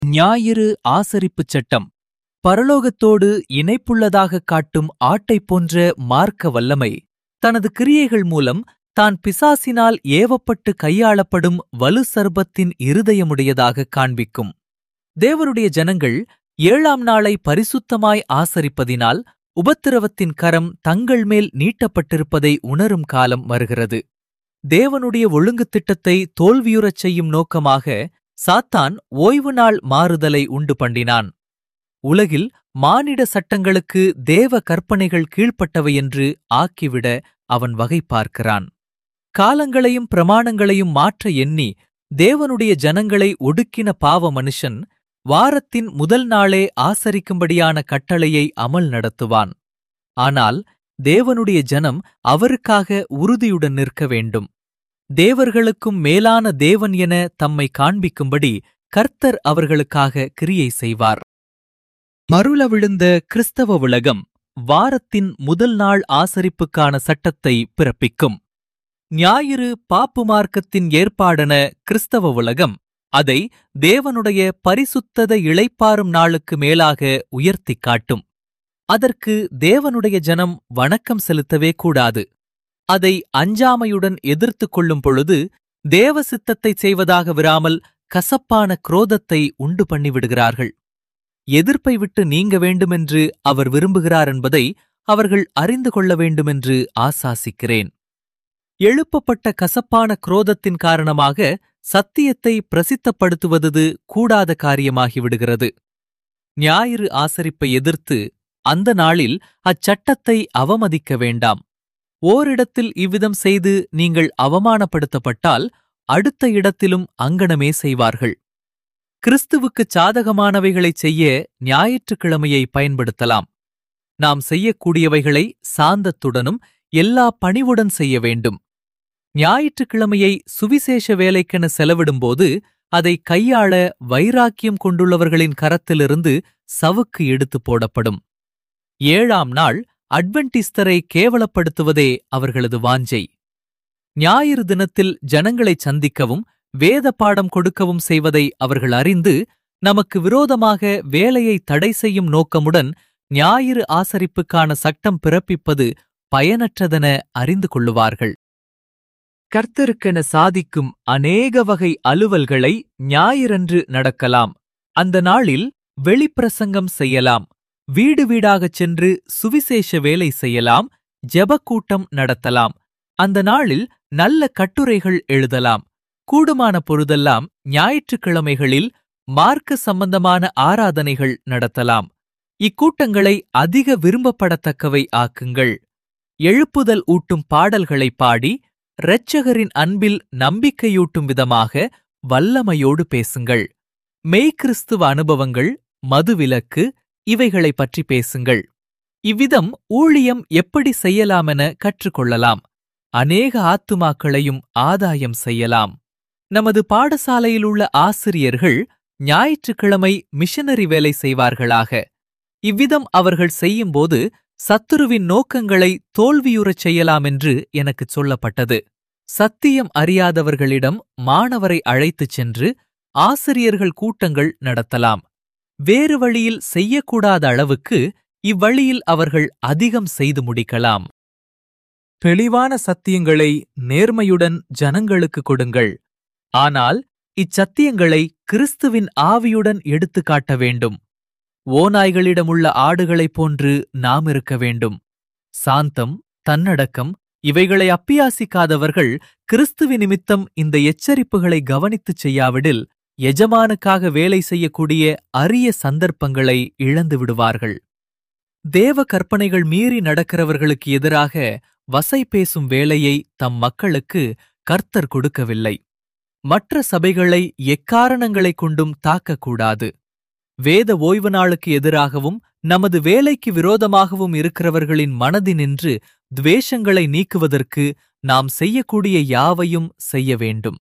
ஞாயிறு ஆசரிப்புச் சட்டம் பரலோகத்தோடு இணைப்புள்ளதாகக் காட்டும் ஆட்டைப் போன்ற மார்க்க வல்லமை தனது கிரியைகள் மூலம் தான் பிசாசினால் ஏவப்பட்டு கையாளப்படும் வலு சர்பத்தின் இருதயமுடையதாகக் காண்பிக்கும் தேவருடைய ஜனங்கள் ஏழாம் நாளை பரிசுத்தமாய் ஆசரிப்பதினால் உபத்திரவத்தின் கரம் தங்கள் மேல் நீட்டப்பட்டிருப்பதை உணரும் காலம் வருகிறது தேவனுடைய ஒழுங்கு திட்டத்தை தோல்வியுறச் செய்யும் நோக்கமாக சாத்தான் ஓய்வு நாள் மாறுதலை உண்டு பண்ணினான் உலகில் மானிட சட்டங்களுக்கு தேவ கற்பனைகள் கீழ்ப்பட்டவை என்று ஆக்கிவிட அவன் வகை பார்க்கிறான் காலங்களையும் பிரமாணங்களையும் மாற்ற எண்ணி தேவனுடைய ஜனங்களை ஒடுக்கின பாவ மனுஷன் வாரத்தின் முதல் நாளே ஆசரிக்கும்படியான கட்டளையை அமல் நடத்துவான் ஆனால் தேவனுடைய ஜனம் அவருக்காக உறுதியுடன் நிற்க வேண்டும் தேவர்களுக்கும் மேலான தேவன் என தம்மை காண்பிக்கும்படி கர்த்தர் அவர்களுக்காக கிரியை செய்வார் மருள விழுந்த கிறிஸ்தவ உலகம் வாரத்தின் முதல் நாள் ஆசரிப்புக்கான சட்டத்தை பிறப்பிக்கும் ஞாயிறு பாப்பு மார்க்கத்தின் ஏற்பாடென கிறிஸ்தவ உலகம் அதை தேவனுடைய பரிசுத்தத இளைப்பாறும் நாளுக்கு மேலாக உயர்த்திக் காட்டும் அதற்கு தேவனுடைய ஜனம் வணக்கம் செலுத்தவே கூடாது அதை அஞ்சாமையுடன் எதிர்த்துக் கொள்ளும் பொழுது தேவ சித்தத்தைச் செய்வதாக விராமல் கசப்பான குரோதத்தை உண்டு பண்ணிவிடுகிறார்கள் எதிர்ப்பை விட்டு நீங்க வேண்டுமென்று அவர் விரும்புகிறார் என்பதை அவர்கள் அறிந்து கொள்ள வேண்டுமென்று ஆசாசிக்கிறேன் எழுப்பப்பட்ட கசப்பான குரோதத்தின் காரணமாக சத்தியத்தை பிரசித்தப்படுத்துவது கூடாத காரியமாகிவிடுகிறது ஞாயிறு ஆசரிப்பை எதிர்த்து அந்த நாளில் அச்சட்டத்தை அவமதிக்க வேண்டாம் ஓரிடத்தில் இவ்விதம் செய்து நீங்கள் அவமானப்படுத்தப்பட்டால் அடுத்த இடத்திலும் அங்கனமே செய்வார்கள் கிறிஸ்துவுக்குச் சாதகமானவைகளைச் செய்ய ஞாயிற்றுக்கிழமையை பயன்படுத்தலாம் நாம் செய்யக்கூடியவைகளை சாந்தத்துடனும் எல்லா பணிவுடன் செய்ய வேண்டும் ஞாயிற்றுக்கிழமையை சுவிசேஷ வேலைக்கென செலவிடும்போது அதை கையாள வைராக்கியம் கொண்டுள்ளவர்களின் கரத்திலிருந்து சவுக்கு எடுத்து போடப்படும் ஏழாம் நாள் அட்வென்டிஸ்தரை கேவலப்படுத்துவதே அவர்களது வாஞ்சை ஞாயிறு தினத்தில் ஜனங்களைச் சந்திக்கவும் வேத பாடம் கொடுக்கவும் செய்வதை அவர்கள் அறிந்து நமக்கு விரோதமாக வேலையை தடை செய்யும் நோக்கமுடன் ஞாயிறு ஆசரிப்புக்கான சட்டம் பிறப்பிப்பது பயனற்றதென அறிந்து கொள்ளுவார்கள் கர்த்தருக்கென சாதிக்கும் அநேக வகை அலுவல்களை ஞாயிறன்று நடக்கலாம் அந்த நாளில் வெளிப்பிரசங்கம் செய்யலாம் வீடு வீடாகச் சென்று சுவிசேஷ வேலை செய்யலாம் ஜெபக்கூட்டம் நடத்தலாம் அந்த நாளில் நல்ல கட்டுரைகள் எழுதலாம் கூடுமான பொழுதெல்லாம் ஞாயிற்றுக்கிழமைகளில் மார்க்க சம்பந்தமான ஆராதனைகள் நடத்தலாம் இக்கூட்டங்களை அதிக விரும்பப்படத்தக்கவை ஆக்குங்கள் எழுப்புதல் ஊட்டும் பாடல்களை பாடி இரட்சகரின் அன்பில் நம்பிக்கையூட்டும் விதமாக வல்லமையோடு பேசுங்கள் மெய்கிறிஸ்துவ அனுபவங்கள் மதுவிலக்கு இவைகளைப் பற்றி பேசுங்கள் இவ்விதம் ஊழியம் எப்படி செய்யலாமென கற்றுக்கொள்ளலாம் அநேக ஆத்துமாக்களையும் ஆதாயம் செய்யலாம் நமது பாடசாலையில் உள்ள ஆசிரியர்கள் ஞாயிற்றுக்கிழமை மிஷனரி வேலை செய்வார்களாக இவ்விதம் அவர்கள் செய்யும்போது சத்துருவின் நோக்கங்களை தோல்வியுறச் செய்யலாம் என்று எனக்குச் சொல்லப்பட்டது சத்தியம் அறியாதவர்களிடம் மாணவரை அழைத்துச் சென்று ஆசிரியர்கள் கூட்டங்கள் நடத்தலாம் வேறு வழியில் செய்யக்கூடாத அளவுக்கு இவ்வழியில் அவர்கள் அதிகம் செய்து முடிக்கலாம் தெளிவான சத்தியங்களை நேர்மையுடன் ஜனங்களுக்கு கொடுங்கள் ஆனால் இச்சத்தியங்களை கிறிஸ்துவின் ஆவியுடன் எடுத்துக் காட்ட வேண்டும் ஓநாய்களிடமுள்ள ஆடுகளைப் போன்று நாம் இருக்க வேண்டும் சாந்தம் தன்னடக்கம் இவைகளை அப்பியாசிக்காதவர்கள் கிறிஸ்துவி நிமித்தம் இந்த எச்சரிப்புகளை கவனித்துச் செய்யாவிடில் எஜமானுக்காக வேலை செய்யக்கூடிய அரிய சந்தர்ப்பங்களை இழந்து விடுவார்கள் தேவ கற்பனைகள் மீறி நடக்கிறவர்களுக்கு எதிராக வசை பேசும் வேலையை தம் மக்களுக்கு கர்த்தர் கொடுக்கவில்லை மற்ற சபைகளை எக்காரணங்களைக் கொண்டும் தாக்கக்கூடாது வேத ஓய்வு நாளுக்கு எதிராகவும் நமது வேலைக்கு விரோதமாகவும் இருக்கிறவர்களின் மனதினின்று துவேஷங்களை நீக்குவதற்கு நாம் செய்யக்கூடிய யாவையும் செய்ய வேண்டும்